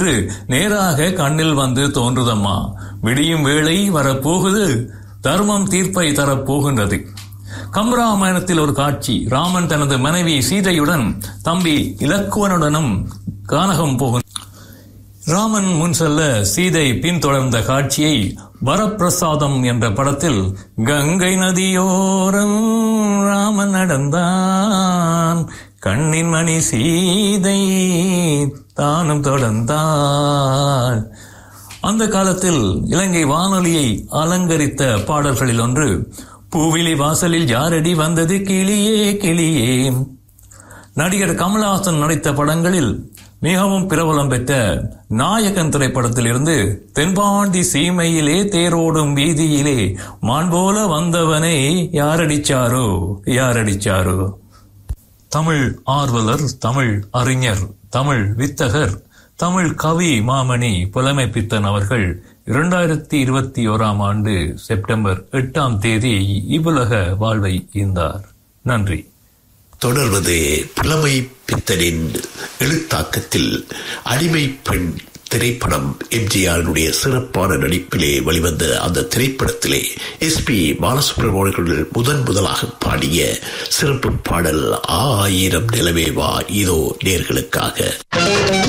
என்று நேராக கண்ணில் வந்து தோன்றுதம்மா விடியும் வேளை வரப்போகுது தர்மம் தீர்ப்பை தரப்போகின்றது கம்பராமாயணத்தில் ஒரு காட்சி ராமன் தனது மனைவி சீதையுடன் தம்பி இலக்குவனுடனும் கானகம் போகும் ராமன் முன் செல்ல சீதை பின்தொடர்ந்த காட்சியை வரப்பிரசாதம் என்ற படத்தில் கங்கை நதியோரம் ராமன் நடந்தான் கண்ணின் மணி சீதை தானும் தொடர்ந்தாள் அந்த காலத்தில் இலங்கை வானொலியை அலங்கரித்த பாடல்களில் ஒன்று பூவிலி வாசலில் யாரடி வந்தது கிளியே கிளியே நடிகர் கமலஹாசன் நடித்த படங்களில் மிகவும் பிரபலம் பெற்ற நாயகன் திரைப்படத்தில் இருந்து தென்பாண்டி சீமையிலே தேரோடும் வீதியிலே மான் போல வந்தவனை யாரடிச்சாரோ யாரடிச்சாரோ தமிழ் ஆர்வலர் தமிழ் அறிஞர் தமிழ் வித்தகர் தமிழ் கவி மாமணி புலமை பித்தன் அவர்கள் இரண்டாயிரத்தி இருபத்தி ஓராம் ஆண்டு செப்டம்பர் எட்டாம் தேதி இவ்வுலக வாழ்வை ஈந்தார் நன்றி தொடர்வது புலமை பித்தனின் எழுத்தாக்கத்தில் அடிமை பெண் திரைப்படம் எம்ஜிஆருடைய சிறப்பான நடிப்பிலே வெளிவந்த அந்த திரைப்படத்திலே எஸ் பி பாலசுப்ரமணியர்கள் முதன் முதலாக பாடிய சிறப்பு பாடல் ஆயிரம் நிலவே வா இதோ நேர்களுக்காக